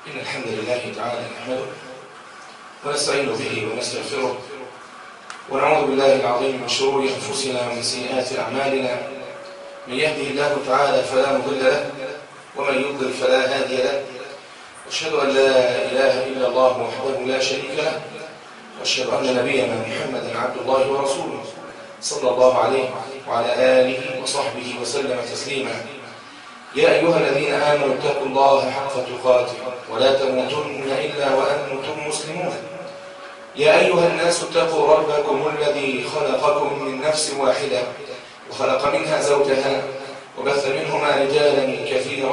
إن الحمد لله تعالى نحمده ونستعين به ونستغفره ونعوذ بالله العظيم من شرور أنفسنا ومن سيئات أعمالنا من يهده الله تعالى فلا مضل له ومن يضلل فلا هادي له واشهد أن لا إله إلا الله وحده لا شريك له واشهد أن نبينا محمدا عبد الله ورسوله صلى الله عليه وعلى آله وصحبه وسلم تسليما يا أيها الذين آمنوا اتقوا الله حق تقاته ولا تموتن إلا وأنتم مسلمون يا أيها الناس اتقوا ربكم الذي خلقكم من نفس واحدة وخلق منها زوجها وبث منهما رجالا كثيرا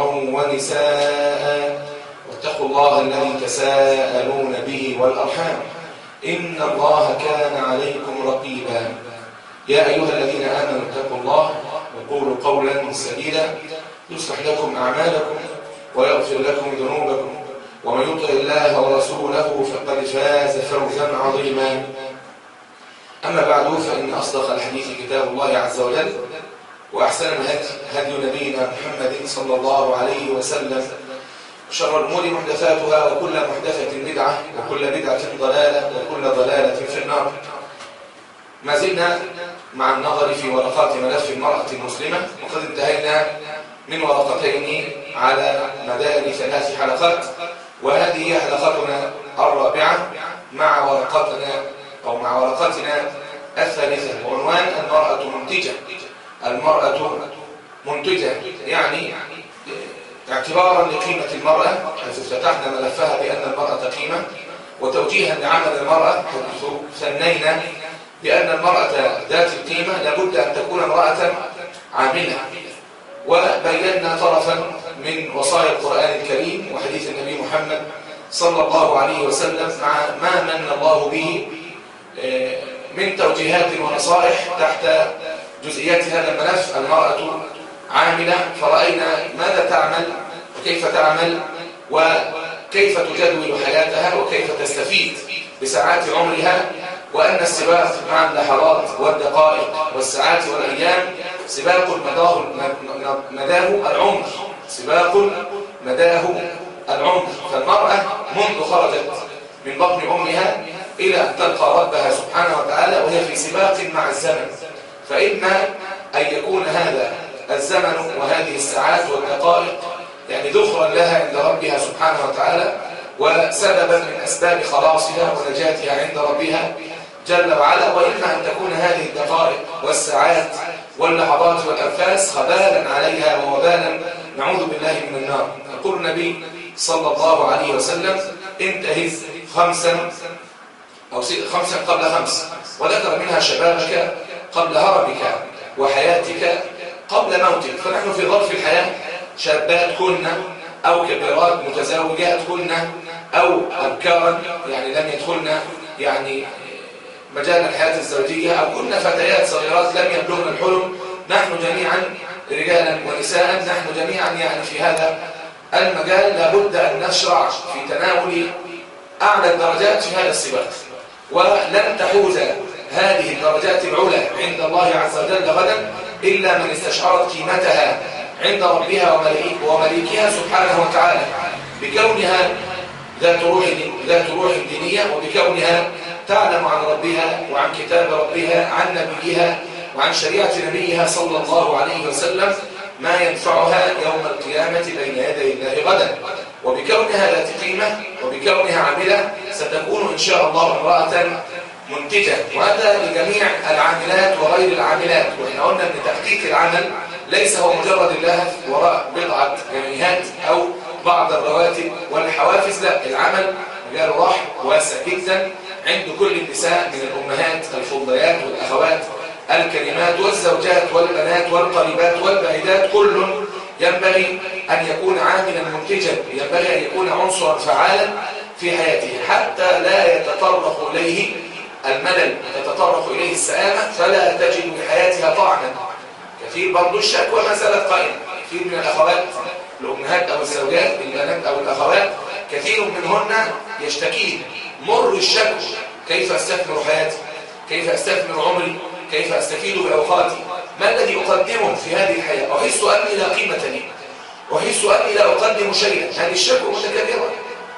ونساء واتقوا الله الذي تساءلون به والأرحام إن الله كان عليكم رقيبا يا أيها الذين آمنوا اتقوا الله وقولوا قولا سديدا يصلح لكم أعمالكم ويغفر لكم ذنوبكم ومن يطع الله ورسوله فقد فاز فوزا عظيما أما بعد فإن أصدق الحديث كتاب الله عز وجل وأحسن الهدي هدي نبينا محمد صلى الله عليه وسلم شر الأمور محدثاتها وكل محدثة بدعة وكل بدعة ضلالة وكل ضلالة في النار ما زلنا مع النظر في ورقات ملف المرأة المسلمة وقد انتهينا من ورقتين على مدار ثلاث حلقات وهذه هي حلقتنا الرابعة مع ورقتنا أو مع ورقتنا الثالثة وعنوان المرأة منتجة المرأة منتجة يعني اعتبارا لقيمة المرأة حيث افتتحنا ملفها بأن المرأة قيمة وتوجيها لعمل المرأة حيث ثنينا بأن المرأة ذات القيمة لابد أن تكون امرأة عاملة وبينا طرفا من وصايا القرآن الكريم وحديث النبي محمد صلى الله عليه وسلم مع ما من الله به من توجيهات ونصائح تحت جزئيات هذا الملف المرأة عاملة فرأينا ماذا تعمل وكيف تعمل وكيف تجدول حياتها وكيف تستفيد بساعات عمرها وأن السباق مع اللحظات والدقائق والساعات والأيام سباق مداه, مداه العمر سباق مداه العمر فالمرأة منذ خرجت من بطن أمها إلى أن تلقى ربها سبحانه وتعالى وهي في سباق مع الزمن فإما أن يكون هذا الزمن وهذه الساعات والدقائق يعني ذخرا لها عند ربها سبحانه وتعالى وسببا من أسباب خلاصها ونجاتها عند ربها جل وعلا وإما أن تكون هذه الدقائق والساعات واللحظات والأنفاس خبالا عليها ووبالا نعوذ بالله من النار يقول النبي صلى الله عليه وسلم انتهز خمسا أو خمسا قبل خمس وذكر منها شبابك قبل هرمك وحياتك قبل موتك فنحن في ظرف الحياة شابات كنا أو كبيرات متزوجات كنا أو أبكارا يعني لم يدخلنا يعني مجال الحياة الزوجية أو كنا فتيات صغيرات لم يبلغن الحلم نحن جميعا رجالا ونساء نحن جميعا يعني في هذا المجال لابد أن نشرع في تناول أعلى الدرجات في هذا السباق ولن تحوز هذه الدرجات العلى عند الله عز وجل غدا إلا من استشعرت قيمتها عند ربها ومليكها سبحانه وتعالى بكونها ذات روح ذات روح دينية وبكونها تعلم عن ربها وعن كتاب ربها عن نبيها وعن شريعة نبيها صلى الله عليه وسلم ما ينفعها يوم القيامة بين يدي الله غدا وبكونها ذات قيمة وبكونها عاملة ستكون إن شاء الله امرأة منتجة وهذا لجميع العاملات وغير العاملات وإحنا قلنا أن تحقيق العمل ليس هو مجرد اللهف وراء بضعة جنيهات أو بعض الرواتب والحوافز لا العمل مجال رحم واسع جدا عند كل النساء من الأمهات الفضليات والأخوات الكريمات والزوجات والبنات والقريبات والبعيدات كل ينبغي أن يكون عاملا منتجا ينبغي أن يكون عنصرا فعالا في حياته حتى لا يتطرق إليه الملل تتطرق إليه السآمة فلا تجد لحياتها طعما كثير برضو الشكوى ما زالت قائمة كثير من الأخوات الأمهات أو الزوجات البنات أو الأخوات كثير منهن يشتكين مر الشكوى كيف أستثمر حياتي كيف أستثمر عمري كيف أستفيد بأوقاتي ما الذي أقدمه في هذه الحياة أحس أني لا قيمة لي أحس أني لا أقدم شيئا هذه الشكوى متكررة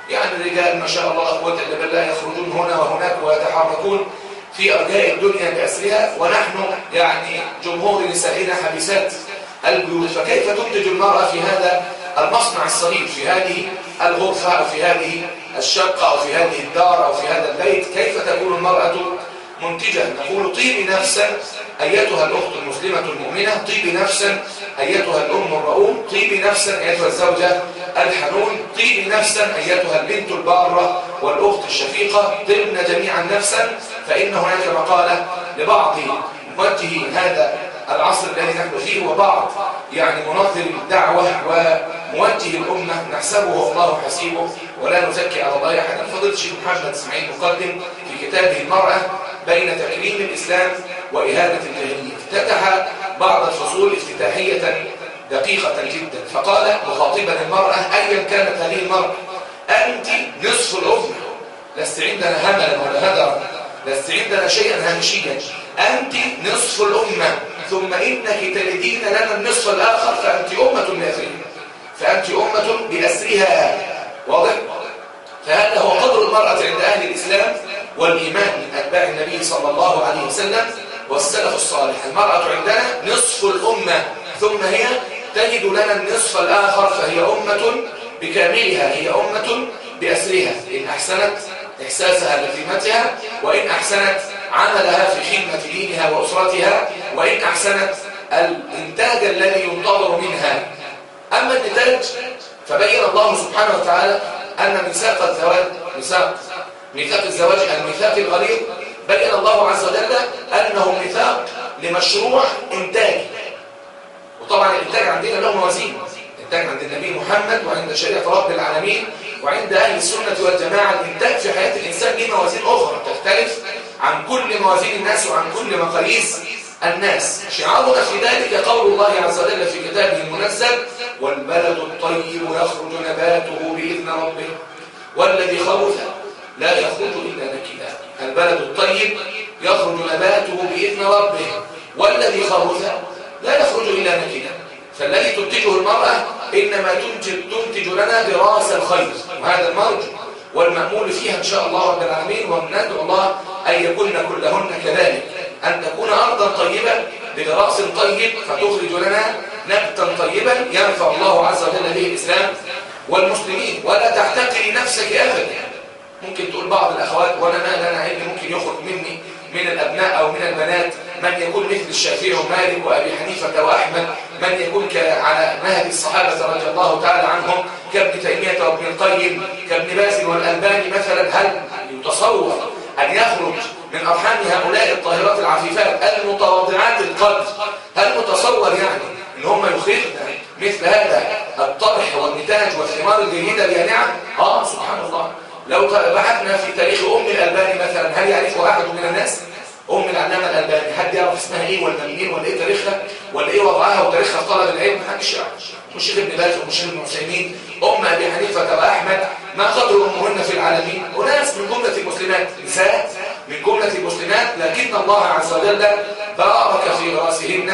يعني الرجال ما شاء الله لا قوه الا بالله يخرجون هنا وهناك ويتحركون في ارجاء الدنيا باسرها ونحن يعني جمهور نسائنا حبيسات البيوت فكيف تنتج المراه في هذا المصنع الصغير في هذه الغرفه او في هذه الشقه او في هذه الدار او في هذا البيت كيف تكون المراه منتجة نقول طيبي نفسا أيتها الأخت المسلمة المؤمنة طيبي نفسا أيتها الأم الرؤوم طيبي نفسا أيتها الزوجة الحنون طيبي نفسا أيتها البنت البارة والأخت الشفيقة طبن جميعا نفسا فإن هناك مقالة لبعض موجهي هذا العصر الذي نحن فيه وبعض يعني منظر الدعوة وموجه الأمة نحسبه الله حسيبه ولا نزكي على الله أحدا فضيلة الشيخ محمد اسماعيل مقدم في كتابه المرأة بين تكريم الإسلام وإهانة الجاهلية افتتح بعض الفصول افتتاحية دقيقة جدا فقال مخاطبا المرأة أيا كانت هذه المرأة أنت نصف الأمة لست عندنا هملا ولا هدرا لست عندنا شيئا هامشيا أنت نصف الأمة ثم إنك تلدين لنا النصف الآخر فأنت أمة بأسرها فأنت أمة بأسرها واضح؟ فهذا هو قدر المرأة عند أهل الإسلام والإيمان من أتباع النبي صلى الله عليه وسلم والسلف الصالح المرأة عندنا نصف الأمة ثم هي تجد لنا النصف الآخر فهي أمة بكاملها هي أمة بأسرها إن أحسنت إحساسها بقيمتها وإن أحسنت عملها في خدمة دينها وأسرتها وإن أحسنت الإنتاج الذي ينتظر منها أما النتاج فبين الله سبحانه وتعالى أن ميثاق الزواج ميثاق ميثاق الزواج الميثاق الغليظ بين الله عز وجل أنه ميثاق لمشروع إنتاج وطبعا الإنتاج عندنا له موازين الإنتاج عند النبي محمد وعند شريعة رب العالمين وعند أهل السنة والجماعة الإنتاج في حياة الإنسان له موازين أخرى تختلف عن كل موازين الناس وعن كل مقاييس الناس شعارنا في ذلك قول الله عز وجل في كتابه المنزل والبلد الطيب يخرج نباته بإذن ربه والذي خبث لا يخرج إلا نكدا البلد الطيب يخرج نباته بإذن ربه والذي خبث لا يخرج إلا نكدا فالذي تنتجه المرأة إنما تنتج, تنتج لنا براس الخير وهذا المرجو والمأمول فيها إن شاء الله رب العالمين وندعو الله أن يكون كلهن كذلك أن تكون أرضا طيبة بغراس طيب فتخرج لنا نبتا طيبا ينفع الله عز وجل به الإسلام والمسلمين ولا تحتقري نفسك أبدا ممكن تقول بعض الأخوات وأنا ما لنا علم ممكن يخرج مني من الأبناء أو من البنات من يكون مثل الشافعي ومالك وأبي حنيفة وأحمد من يكون على نهج الصحابة رضي الله تعالى عنهم كابن تيمية وابن القيم كابن باز والألباني مثلا هل يتصور أن يخرج من أرحام هؤلاء الطاهرات العفيفات المتواضعات القدر هل متصور يعني ان هم يخرجن مثل هذا الطرح والنتاج والثمار الجيدة اليانعة اه سبحان الله لو بحثنا في تاريخ أم الألباني مثلا هل يعرفه أحد من الناس؟ أم العلامة الألباني حد يعرف اسمها إيه ولا منين ولا إيه تاريخها ولا إيه وضعها وتاريخها في طلب العلم محدش يعرف مش ابن باز ومش ابن عثيمين أم أبي حنيفة وأحمد ما قدر أمهن في العالمين أناس من جملة المسلمات نساء من جملة المسلمات لكن الله عز وجل بارك في راسهن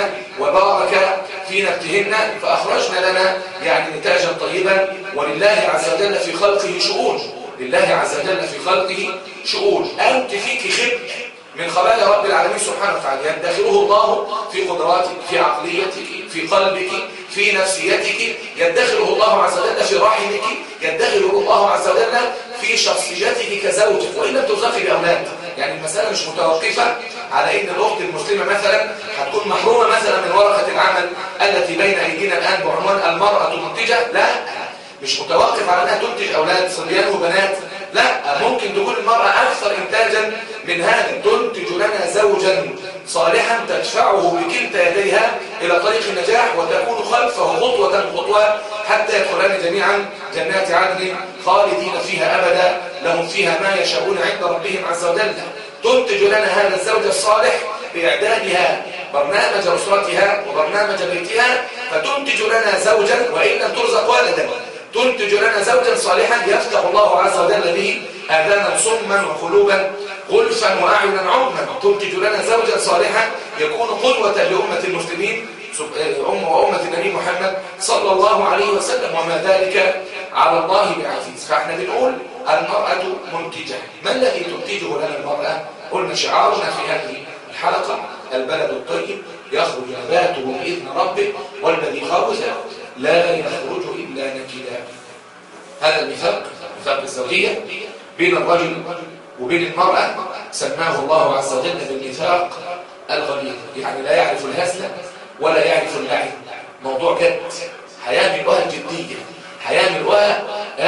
وبارك في نبتهن فأخرجنا لنا يعني نتاجا طيبا ولله عز وجل في خلقه شؤون لله عز وجل في خلقه شؤون أنت فيك خبر من خبايا رب العالمين سبحانه وتعالى يدخره الله في قدراتك في عقليتك في قلبك في نفسيتك يدخره الله عز وجل في رحمك يدخره الله عز وجل في شخصيتك كزوجك وإن لم ترزقي بأولاد يعني المسألة مش متوقفة على إن الأخت المسلمة مثلا هتكون محرومة مثلا من ورقة العمل التي بين أيدينا الآن بعنوان المرأة منتجة لا مش متوقف على أنها تنتج أولاد صبيان وبنات لا ممكن تكون المرأة أكثر إنتاجا من هذا تنتج لنا زوجا صالحا تدفعه بكلتا يديها إلى طريق النجاح وتكون خلفه خطوة خطوة حتى يدخلان جميعا جنات عدن خالدين فيها أبدا لهم فيها ما يشاءون عند ربهم عز وجل تنتج لنا هذا الزوج الصالح بإعدادها برنامج أسرتها وبرنامج بيتها فتنتج لنا زوجا وإن لم ترزق والدا تنتج لنا زوجا صالحا يفتح الله عز وجل به آذانا صما وقلوبا غلفا وأعينا عظما تنتج لنا زوجا صالحا يكون قدوة لأمة المسلمين أمة وأمة النبي محمد صلى الله عليه وسلم وما ذلك على الله بعزيز فاحنا بنقول المرأة منتجة ما الذي تنتجه لنا المرأة قلنا شعارنا في هذه الحلقة البلد الطيب يخرج نباته بإذن ربه والذي خبث لا يخرج إلا نكدا هذا الميثاق ميثاق الزوجية بين الرجل وبين المرأة سماه الله عز وجل بالميثاق الغليظ يعني لا يعرف الهزل ولا يعرف اللعب موضوع جد هيعملوها الجدية هيعملوها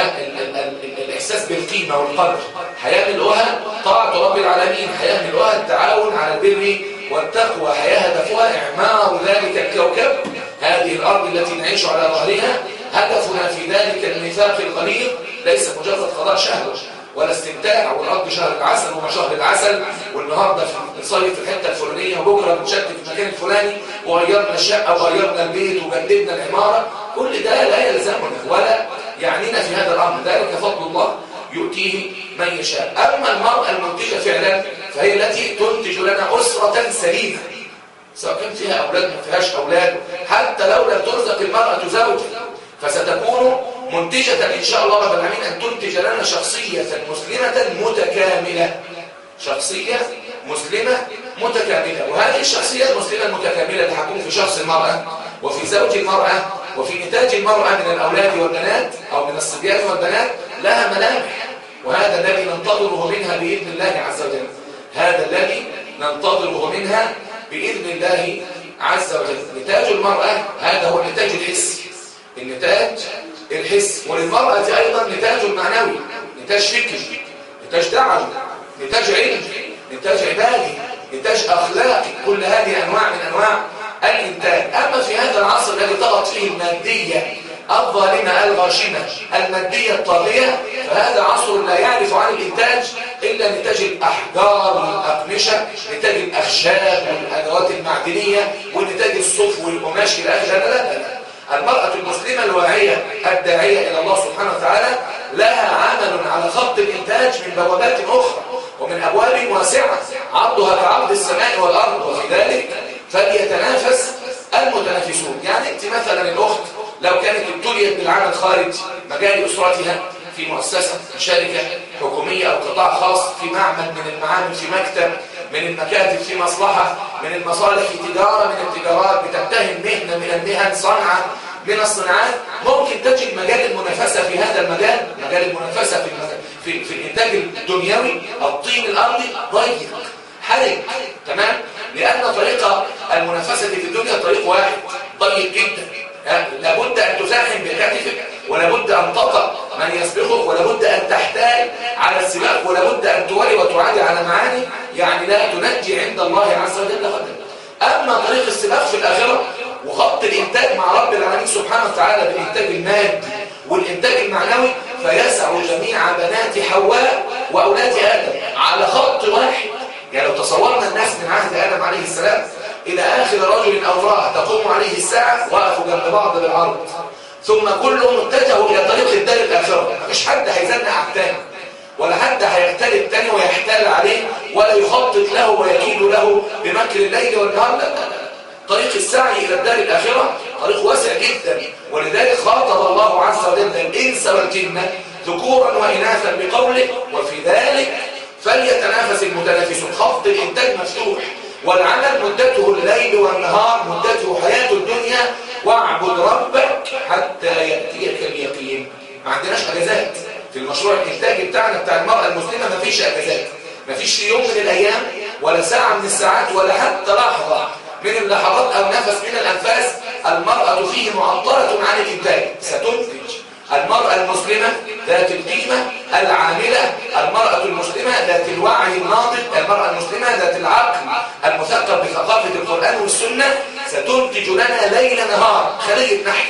الإحساس بالقيمة والقدر هيعملوها طاعة رب العالمين هيعملوها التعاون على البر والتقوى هدفها إعمار ذلك الكوكب هذه الأرض التي نعيش على ظهرها هدفنا في ذلك الميثاق الغليظ ليس مجرد قضاء شهوة ولا استمتاع والارض شهر العسل وما شهر العسل والنهارده بنصيف في الحته الفلانيه وبكره بنشتت في المكان الفلاني وغيرنا الشقه وغيرنا البيت وجددنا العماره كل ده لا يلزمنا ولا يعنينا في هذا الامر ذلك فضل الله يؤتيه من يشاء اما المراه المنتجه فعلا فهي التي تنتج لنا اسره سليمه سواء كان فيها اولاد ما فيهاش اولاد حتى لو لم ترزق المراه زوجا فستكون منتجة إن شاء الله رب العالمين أن تنتج لنا شخصية مسلمة متكاملة شخصية مسلمة متكاملة وهذه الشخصية المسلمة المتكاملة تحكم في شخص المرأة وفي زوج المرأة وفي نتاج المرأة من الأولاد والبنات أو من الصبيان والبنات لها ملامح وهذا الذي ننتظره منها بإذن الله عز وجل هذا الذي ننتظره منها بإذن الله عز وجل نتاج المرأة هذا هو النتاج الحسي النتاج الحس وللمرأة أيضا نتاج معنوي نتاج فكري نتاج دعوي نتاج علم نتاج عبادي نتاج أخلاقي كل هذه أنواع من أنواع الإنتاج أما في هذا العصر الذي طغت فيه المادية الظالمة الغاشمة المادية الطاغية فهذا عصر لا يعرف عن الإنتاج إلا نتاج الأحجار والأقمشة نتاج الأخشاب والأدوات المعدنية ونتاج الصف والقماش إلى آخر لا لا لا المرأة المسلمة الواعية الداعية إلى الله سبحانه وتعالى لها عمل على خط الإنتاج من بوابات أخرى ومن أبواب واسعة عرضها كعرض السماء والأرض وفي ذلك فليتنافس المتنافسون يعني أنت مثلا الأخت لو كانت ابتليت بالعمل خارج مجال أسرتها في مؤسسة شركة حكومية أو قطاع خاص في معمل من المعامل في مكتب من المكاتب في مصلحة من المصالح في تجارة من التجارات بتتهم مهنة من المهن صنعة من الصناعات ممكن تجد مجال المنافسة في هذا المجال مجال المنافسة في, في, في الإنتاج الدنيوي الطين الأرضي ضيق حرج تمام لأن طريقة المنافسة في الدنيا طريق واحد ضيق جدا لابد أن تزاحم بكتفك ولابد أن تطأ من يسبقك ولابد أن تحتال على السباق ولابد أن تولي وتعادي على معاني يعني لا تنجي عند الله عز وجل غدا أما طريق السباق في الآخرة وخط الإنتاج مع رب العالمين سبحانه وتعالى بالإنتاج المادي والإنتاج المعنوي فيسع جميع بنات حواء وأولاد آدم على خط واحد يعني لو تصورنا الناس من عهد آدم عليه السلام إلى آخر رجل أو امرأة تقوم عليه الساعة وقفوا جنب بعض بالعرض ثم كلهم اتجهوا إلى طريق الدار الآخرة مفيش حد هيزنق على التاني ولا حد هيختل التاني ويحتال عليه ولا يخطط له ويكيد له بمكر الليل والنهار لا طريق السعي إلى الدار الآخرة طريق واسع جدا ولذلك خاطب الله عز وجل الإنس والجن ذكورا وإناثا بقوله وفي ذلك فليتنافس المتنافسون خط الإنتاج مفتوح والعمل مدته الليل والنهار مدته حياة الدنيا واعبد ربك حتى يأتيك اليقين ما عندناش أجازات في المشروع الإنتاجي بتاعنا بتاع المرأة المسلمة ما فيش أجازات ما فيش يوم من الأيام ولا ساعة من الساعات ولا حتى لحظة من اللحظات أو نفس من الأنفاس المرأة فيه معطلة عن الإنتاج ستنتج المرأة المسلمة ذات القيمة العاملة المرأة المسلمة ذات الوعي الناضج المرأة المسلمة ذات العقل المثقف بثقافة القرآن والسنة ستنتج لنا ليل نهار خلية نحل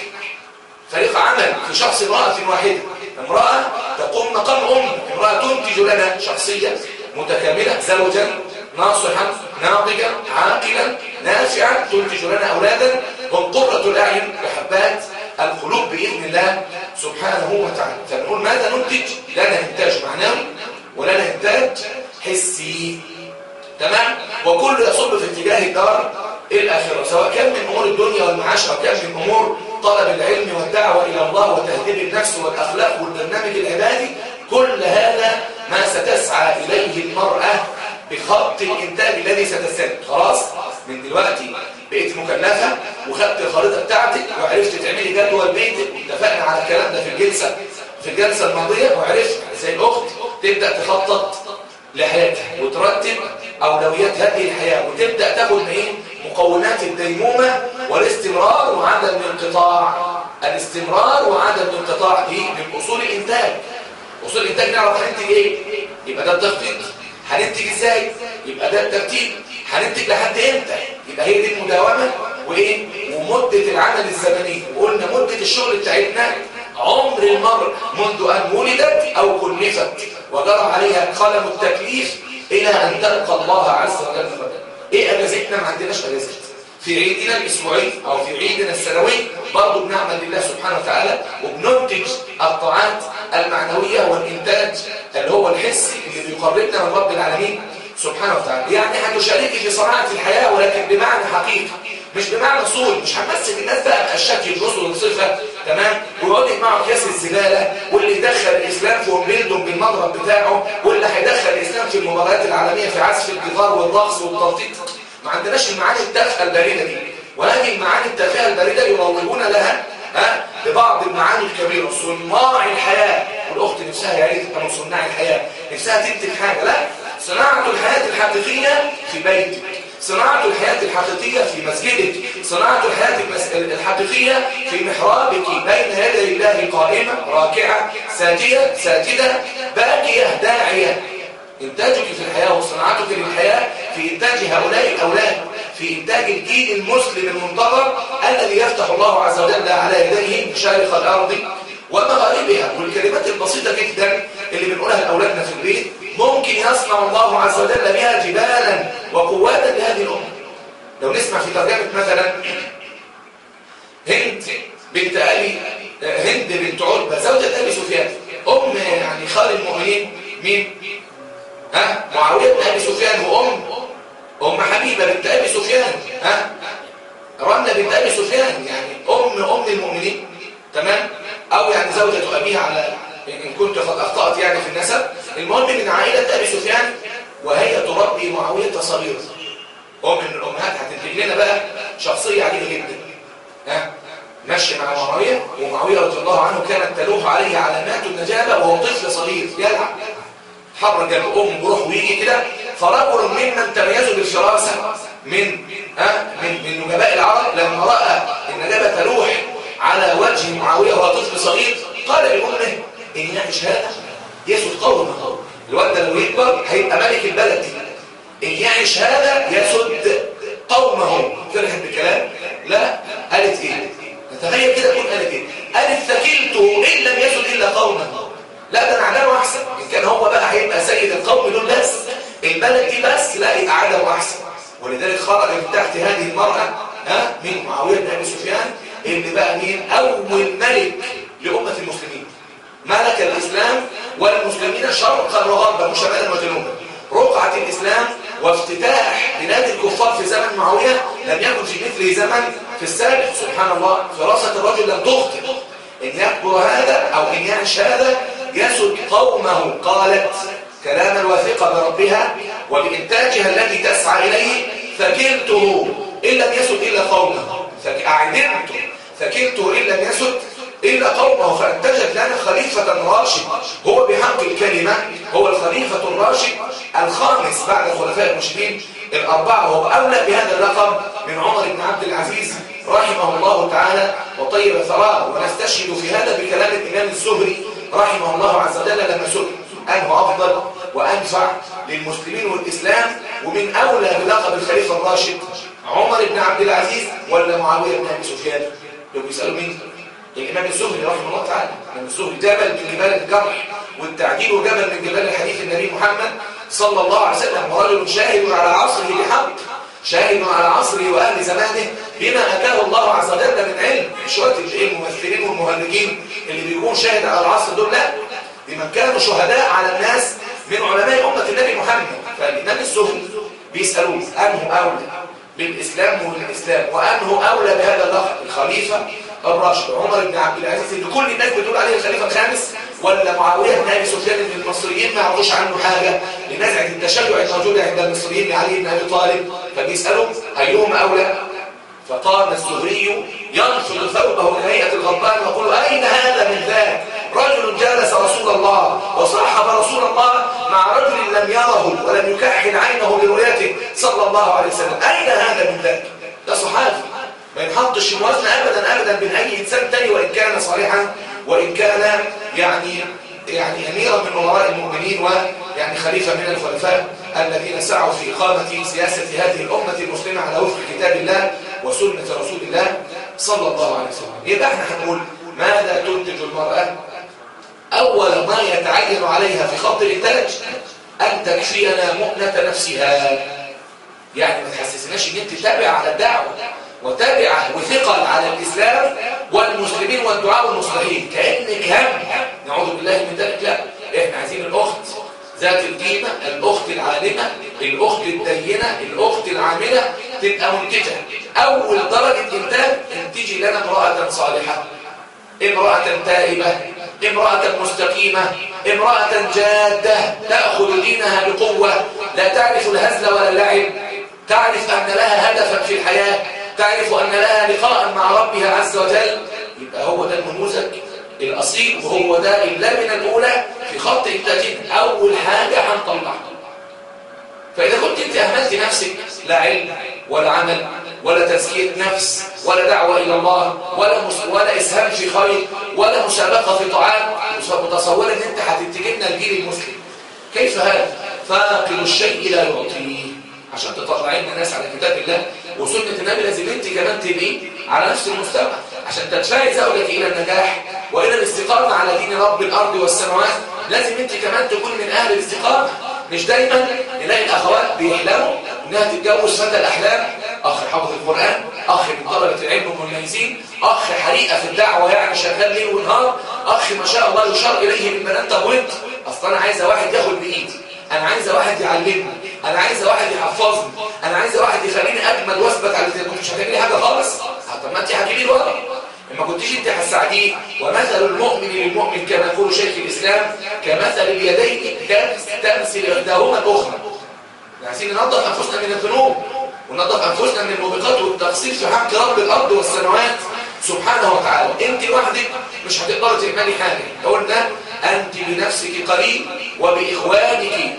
فريق عمل في شخص امرأة واحدة امرأة تقوم مقام أم امرأة تنتج لنا شخصية متكاملة زوجا ناصحا ناضجا عاقلا نافعا تنتج لنا أولادا هم قرة الأعين وحبات القلوب بإذن الله سبحانه وتعالى فنقول ماذا ننتج لنا إنتاج معنوي ولنا إنتاج حسي تمام وكل يصب في اتجاه الدار الآخرة سواء كان من أمور الدنيا والمعاش أو كان من أمور طلب العلم والدعوة إلى الله وتهذيب النفس والأخلاق والبرنامج العبادي كل هذا ما ستسعى إليه المرأة بخط الإنتاج الذي ستستند خلاص من دلوقتي بقيت مكلفة وخدت الخريطة بتاعتك وعرفت تعملي جدول بيتك واتفقنا على الكلام ده في الجلسة في الجلسة الماضية وعرفت زي الأخت تبدأ تخطط لحياتها وترتب أولويات هذه الحياة وتبدأ تاخد ايه مقومات الديمومة والاستمرار وعدم الانقطاع الاستمرار وعدم الانقطاع دي من أصول الإنتاج أصول الإنتاج نعرف هننتج إيه يبقى ده التخطيط هننتج إزاي يبقى ده الترتيب هننتج لحد إمتى يبقى هي دي المداومة وإيه ومدة العمل الزمني وقلنا مدة الشغل بتاعتنا عمر المرء منذ أن ولدت أو كلفت وجرى عليها قلم التكليف إلى أن تلقى الله عز وجل إيه أجازتنا ما عندناش أجازات في عيدنا الأسبوعي أو في عيدنا السنوي برضه بنعمل لله سبحانه وتعالى وبننتج الطاعات المعنوية والإنتاج اللي هو الحسي اللي بيقربنا من رب العالمين سبحانه وتعالى يعني هنشاركي في صناعة الحياة ولكن بمعنى حقيقي مش بمعنى صول مش هنمسك الناس بقى بأشكال الرسل والصفة تمام ويقعد يجمعوا اكياس الزبالة واللي يدخل الإسلام في ومبيلدهم بالمضرب بتاعه واللي هيدخل الإسلام في المباريات العالمية في عزف الجيتار والرقص والتنطيط ما عندناش المعاني التافهة الباردة دي وهذه المعاني التافهة الباردة يروجون لها ها ببعض المعاني الكبيرة صناع الحياة والأخت نفسها يا ريت تبقى من صناع الحياة نفسها تنتج حاجة لا صناعة الحياة الحقيقية في بيتك صناعة الحياة الحقيقية في مسجدك صناعة الحياة الحقيقية في محرابك بين يدي الله قائمة راكعة ساجدة ساجدة باكية داعية إنتاجك في الحياة وصناعتك للحياة في إنتاج هؤلاء الأولاد في إنتاج الجيل المسلم المنتظر الذي يفتح الله عز وجل على يديه مشارق الأرض ومغاربها والكلمات البسيطة جدا اللي بنقولها لأولادنا في البيت ممكن يصنع الله عز وجل بها جبالا وقواتا لهذه الأمة لو نسمع في ترجمة مثلا هند بنت أبي هند بنت عتبة زوجة أبي سفيان أم يعني خال المؤمنين مين؟ ها؟ معاوية بن أبي سفيان وأم أم حبيبة بنت أبي سفيان ها؟ رملة بنت أبي سفيان يعني أم أم المؤمنين تمام؟ أو يعني زوجة أبيها على إن كنت قد أخطأت يعني في النسب المهم من عائلة أبي سفيان وهي تربي معاوية صغيرة أم من الأمهات هتنتج لنا بقى شخصية عجيبة جدا ها ماشي مع معاوية ومعاوية رضي الله عنه كانت تلوح عليه علامات النجابة وهو طفل صغير يلعب حرج الأم بروح ويجي كده فرجل ممن تميزوا بالفراسة من ها من من نجباء العرب لما رأى النجابة تلوح على وجه معاوية وهو طفل صغير قال لأمه إن يعيش هذا يسود قومه الواد ده لو يكبر هيبقى ملك البلد دي إن يعيش هذا يسد قومه فرحت بالكلام لا قالت إيه تتخيل كده تقول قالت إيه قالت ثكلته إن لم يسد إلا قومه لا ده انا عدمه احسن ان كان هو بقى هيبقى سيد القوم دول بس البلد دي بس لا يبقى عدمه احسن ولذلك خرج من تحت هذه المرأة ها من معاوية بن ابي سفيان اللي بقى مين اول ملك لأمة المسلمين ملك الاسلام والمسلمين شرقا وغربا وشمالا وجنوبا رقعة الاسلام وافتتاح بلاد الكفار في زمن معاوية لم يكن في مثله زمن في السابق سبحان الله فراسة الرجل لم تخطئ إن يكبر هذا أو إن يعش هذا يسد قومه قالت كلاما واثقا بربها وبإنتاجها الذي تسعى إليه فكلته إن لم يسد إلا قومه أعدمت فكلته إن لم يسد إلا قومه فأنتجت لنا خليفة راشد هو بحق الكلمة هو الخليفة الراشد الخامس بعد الخلفاء المسلمين الأربعة وهو أولى بهذا اللقب من عمر بن عبد العزيز رحمه الله تعالى وطيب ثراه ونستشهد في هذا بكلام الإمام الزهري رحمه الله عز وجل لما سئل أنه أفضل وأنفع للمسلمين والإسلام ومن أولى بلقب الخليفة الراشد عمر بن عبد العزيز ولا معاوية بن أبي سفيان لو بيسألوا مين الإمام الزهري رحمه الله تعالى الإمام الزهري جبل من جبال الجرح والتعديل وجبل من جبال الحديث النبي محمد صلى الله عليه وسلم ورجل شاهد على عصره بحق شاهد على عصره وأهل زمانه بما أتاه الله عز وجل من علم شوية الممثلين والمهرجين اللي بيكون شاهد على العصر دول لا لمن كانوا شهداء على الناس من علماء أمة النبي محمد فالإمام الزهري بيسألوه أنه أولى بالإسلام والإسلام وأنه أولى بهذا اللقب الخليفة الراشد عمر بن عبد العزيز اللي كل الناس بتقول عليه الخليفه الخامس ولا معاويه بن ابي سفيان من المصريين ما يعرفوش عنه حاجه لنزعه التشيع الموجوده عند المصريين لعلي بن ابي طالب فبيسالوا ايهم اولى فقام الزهري ينشر ثوبه كهيئه الغضبان ويقول اين هذا من ذاك رجل جالس رسول الله وصاحب رسول الله مع رجل لم يره ولم يكحل عينه لرؤيته صلى الله عليه وسلم اين هذا من ذاك ده صحابي ما ينحطش موازنه ابدا ابدا بين اي انسان تاني وان كان صالحا وان كان يعني يعني اميرا من امراء المؤمنين ويعني خليفه من الخلفاء الذين سعوا في اقامه سياسه هذه الامه المسلمه على وفق كتاب الله وسنه رسول الله صلى الله عليه وسلم يبقى احنا هنقول ماذا تنتج المراه اول ما يتعين عليها في خط الانتاج ان تكفينا مؤنه نفسها يعني ما تحسسناش ان انت تابع على الدعوه وتابعة وثقل على الإسلام والمسلمين والدعاء والمصلحين كأنك هم نعوذ بالله من ذلك لا احنا عايزين الأخت ذات القيمة الأخت العالمة الأخت الدينة الأخت العاملة تبقى منتجة أول درجة إنتاج انتجي لنا امرأة صالحة امرأة تائبة امرأة مستقيمة امرأة جادة تأخذ دينها بقوة لا تعرف الهزل ولا اللعب تعرف أن لها هدفا في الحياة تعرف أن لها لقاء مع ربها عز وجل يبقى هو ده النموذج الأصيل وهو ده اللبنة الأولى في خط إنتاجنا أول حاجة هنطلعها فإذا كنت أنت أهملت نفسك لا علم ولا عمل ولا تزكية نفس ولا دعوة إلى الله ولا ولا إسهام في خير ولا مسابقة في طعام متصورة أن أنت هتتجبنا الجيل المسلم كيف هذا؟ فاقل الشيء لا يعطيه عشان تطلع لنا ناس على كتاب الله وسنة النبي لازم انت كمان تبقي على نفس المستوى عشان تدفعي زوجك الى النجاح والى الاستقامة على دين رب الارض والسماوات لازم انت كمان تكون من اهل الاستقامة مش دايما نلاقي الاخوات بيحلموا انها تتجوز فتى الاحلام اخ حافظ القرآن اخ من طلبة العلم المميزين اخ حريقة في الدعوة يعني شغال ليل ونهار اخ ما شاء الله يشار اليه من بنات طب وانت اصلا انا عايزه واحد ياخد بايدي انا عايزه واحد يعلمني انا عايزه واحد يحفظني انا عايزه واحد يخليني اجمد واثبت على كنت مش هتعملي حاجه خالص طب ما انت هتجيبي الورق ما كنتيش انت هتساعديه ومثل المؤمن للمؤمن كما يقول شيخ الاسلام كمثل اليدين تمثل احداهما الاخرى عايزين ننظف انفسنا من الذنوب وننظف انفسنا من الموبقات والتقصير في حق رب الارض والسماوات سبحانه وتعالى انت لوحدك مش هتقدري تعملي حاجه قلنا انت بنفسك قليل وباخوانك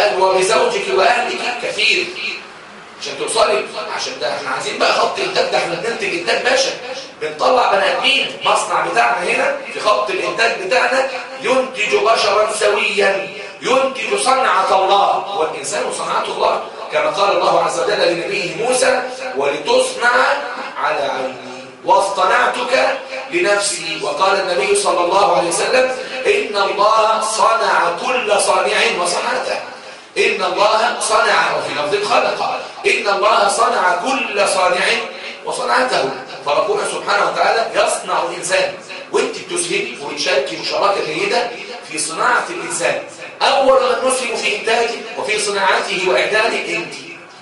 وبزوجك واهلك كثير عشان توصلي عشان ده احنا عايزين بقى خط الانتاج ده احنا بننتج انتاج باشا بنطلع بني ادمين مصنع بتاعنا هنا في خط الانتاج بتاعنا ينتج بشرا سويا ينتج صنعة الله والإنسان صنعة الله كما قال الله عز وجل لنبيه موسى ولتصنع على عيني واصطنعتك لنفسي وقال النبي صلى الله عليه وسلم إن الله صنع كل صانع وصنعته إن الله صنع وفي لفظ خلق إن الله صنع كل صانع وصنعته فربنا سبحانه وتعالى يصنع الإنسان وانت بتسهمي وتشاركي مشاركة جيدة في صناعة الإنسان أول من نسهم في إنتاجه وفي صناعته وإعداده أنت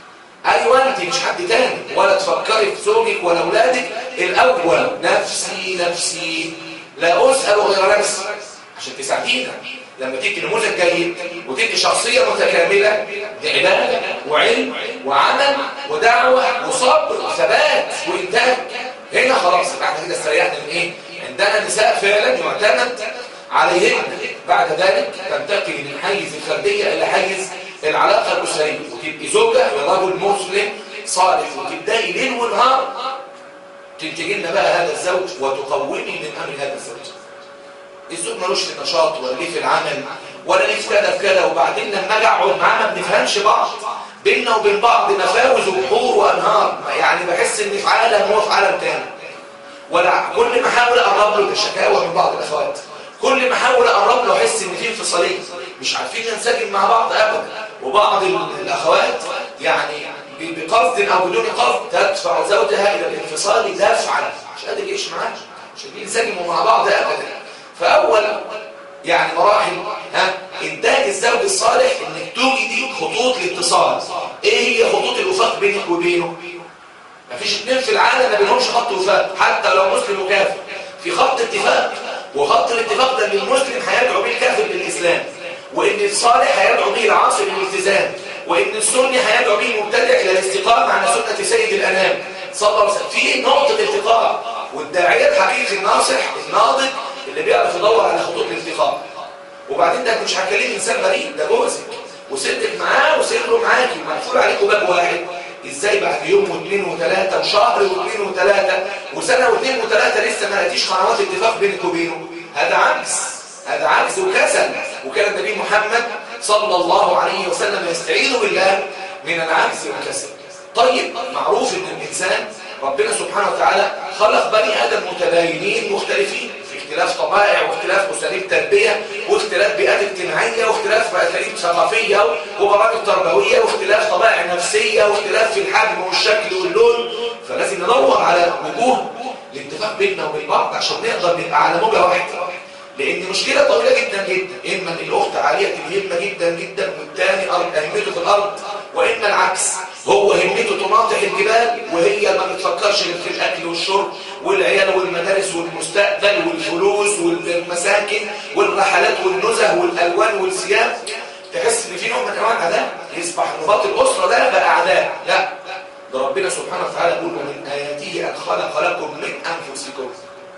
أيوة أنت مش حد تاني ولا تفكري في زوجك ولا أولادك الأول نفسي نفسي لا أسأل غير نفسي عشان تساعدينا لما تدي نموذج جيد وتدي شخصية متكاملة دي عبادة وعلم وعمل ودعوة وصبر وثبات وإنتاج هنا خلاص احنا كده استريحنا من إيه؟ عندنا نساء فعلا يعتمد عليهن بعد ذلك تنتقل من حيز الفردية إلى حيز العلاقة الأسرية وتبقي زوجة لرجل مسلم صالح وتبدأي ليل ونهار تنتجي لنا بقى هذا الزوج وتقومي من أمر هذا الزوج الزوج ملوش في النشاط ولا ليه في العمل ولا ليه في كذا في كذا وبعدين لما اجي اقعد معاه ما بنفهمش بعض بيننا وبين بعض مفاوز وبحور وانهار يعني بحس اني في عالم وهو في عالم تاني ولا كل ما احاول اقرب له الشكاوى من بعض الاخوات كل ما احاول اقرب له احس ان في انفصاليه مش عارفين ننسجم مع بعض ابدا وبعض الاخوات يعني بقصد او بدون قصد تدفع زوجها الى الانفصال دفعا مش قادر يعيش معاها مش قادرين ينسجموا مع بعض ابدا فأول يعني مراحل ها إنتاج الزوج الصالح إنك توجدي خطوط الاتصال إيه هي خطوط الوفاق بينك وبينه مفيش اثنين في العالم ما بينهمش خط وفاق حتى لو مسلم وكافر في خط اتفاق وخط الاتفاق ده ان المسلم هيدعو به الكافر للاسلام وان الصالح هيدعو به العاصي للالتزام وان السني هيدعو به المبتدع الى الاستقامه على سنه سيد الانام صلى الله عليه وسلم في نقطه التقاء والداعيه الحقيقي الناصح الناضج اللي بيعرف يدور على خطوط الالتقاء وبعدين ده مش هتكلم انسان غريب ده جوزك وسرك معاه وسره معاكي ومقفول عليكم باب واحد ازاي بعد يوم واثنين وثلاثة وشهر واثنين وثلاثة وسنة واثنين وثلاثة لسه ما لقيتيش قنوات اتفاق بينك وبينه هذا عجز هذا عجز وكسل وكان النبي محمد صلى الله عليه وسلم يستعيذ بالله من العجز والكسل طيب معروف ان الانسان ربنا سبحانه وتعالى خلق بني ادم متباينين مختلفين اختلاف طبائع واختلاف اساليب تربيه واختلاف بيئات اجتماعيه واختلاف اساليب ثقافيه وبرامج تربويه واختلاف طبائع نفسيه واختلاف في الحجم والشكل واللون فلازم ندور على وجوه الاتفاق بيننا وبين بعض عشان نقدر نبقى على موجه واحده لان مشكله طويله جدا جدا اما ان الاخت عاليه الهمه جدا جدا والثاني همته في الارض واما العكس هو همته تناطح الجبال وهي ما بتفكرش غير في الاكل والشرب والعيال والمدارس والمستقبل والفلوس والمساكن والرحلات والنزه والالوان والثياب تحس ان في نوع من انواع العذاب يصبح رباط الاسره ده بقى عذاب لا ده ربنا سبحانه وتعالى يقول ومن اياته ان خلق لكم من انفسكم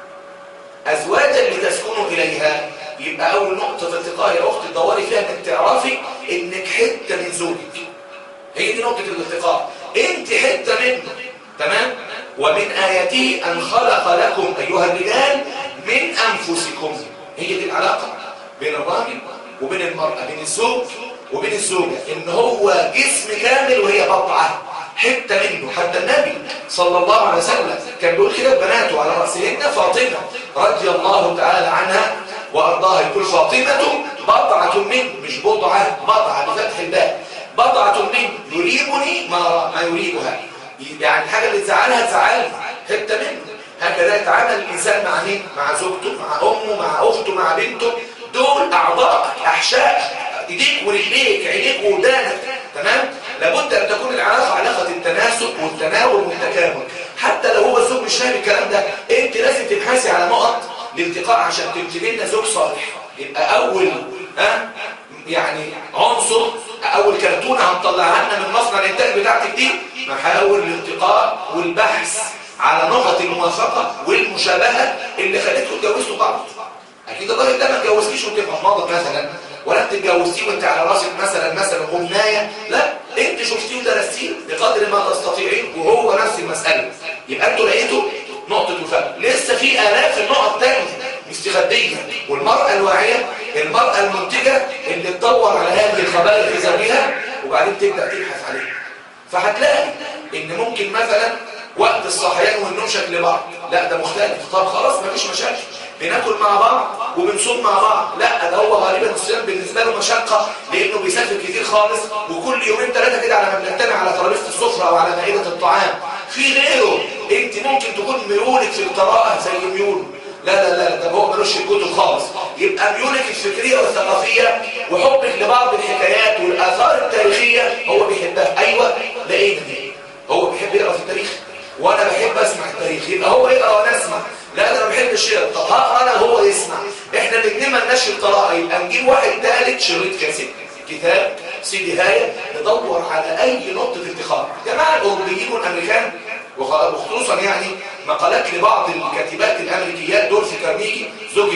ازواجا لتسكنوا اليها يبقى اول نقطه التقاء يا اختي تدوري فيها انك تعرفي انك حته من زوجك هي دي نقطه الالتقاء انت حته منه تمام ومن آياته أن خلق لكم أيها الرجال من أنفسكم هي دي العلاقة بين الراجل وبين المرأة بين الزوج وبين الزوجة إن هو جسم كامل وهي بضعة حتة منه حتى النبي صلى الله عليه وسلم كان بيقول كده بناته على رأسهن فاطمة رضي الله تعالى عنها وأرضاها يقول فاطمة بضعة منه مش بضعة بضعة بفتح الباء بضعة منه يريبني ما, ما يريبها يعني الحاجة اللي تزعلها تزعلها حتة منه هكذا يتعامل الإنسان مع مين؟ مع زوجته مع أمه مع أخته مع بنته دول أعضاء أحشاء إيديك ورجليك عينيك ودانك تمام؟ لابد أن تكون العلاقة علاقة التناسب والتناول والتكامل حتى لو هو الزوج مش فاهم الكلام ده أنت لازم تبحثي على نقط الالتقاء عشان تبتدي لنا زوج صالح يبقى أول ها يعني عنصر أول كرتونة هنطلعها لنا من مصنع الإنتاج بتاعتك دي محاور الالتقاء والبحث على نقط الموافقة والمشابهة اللي خليتكم تجوزوا بعض أكيد الراجل ده ما اتجوزكيش وانت مضمضة مثلا ولا انت اتجوزتيه وانت على راسك مثلا مثلا غناية لا انت شفتيه ودرستيه بقدر ما تستطيعين وهو نفس المسألة يبقى انتوا لقيتوا نقطة وفاق لسه في آلاف النقط تانية مستخبية والمرأة الواعية المرأة المنتجة اللي تدور على هذه الخبائر في زوجها وبعدين تبدأ تبحث عليها فهتلاقي ان ممكن مثلا وقت الصحيان والنوم شكل بعض لا ده مختلف طب خلاص مفيش مشاكل بناكل مع بعض وبنصوم مع بعض لا ده هو غالبا الصيام بالنسبه له مشقه لانه بيسافر كتير خالص وكل يومين ثلاثه كده على ما بنجتمع على ترابيزه السفره او على مائده الطعام في غيره انت ممكن تكون ميولك في القراءه زي ميوله لا لا لا ده هو ملوش الكتب خالص يبقى ميولك الفكريه والثقافيه وحبك لبعض الحكايات والاثار التاريخيه هو بيحبها ايوه لقينا دي هو بيحب يقرا في التاريخ وانا بحب اسمع التاريخ يبقى هو يقرا وانا اسمع لا انا ما بحبش يقرا طب هقرا انا وهو يسمع احنا الاثنين ما لناش القراءه يبقى نجيب واحد ثالث شريط كاسيت كتاب سيدي هايه ندور على اي نقطه التقاء جماعه الاوروبيين والامريكان وخصوصا يعني مقالات لبعض الكاتبات الامريكيات دول في كارنيجي زوجة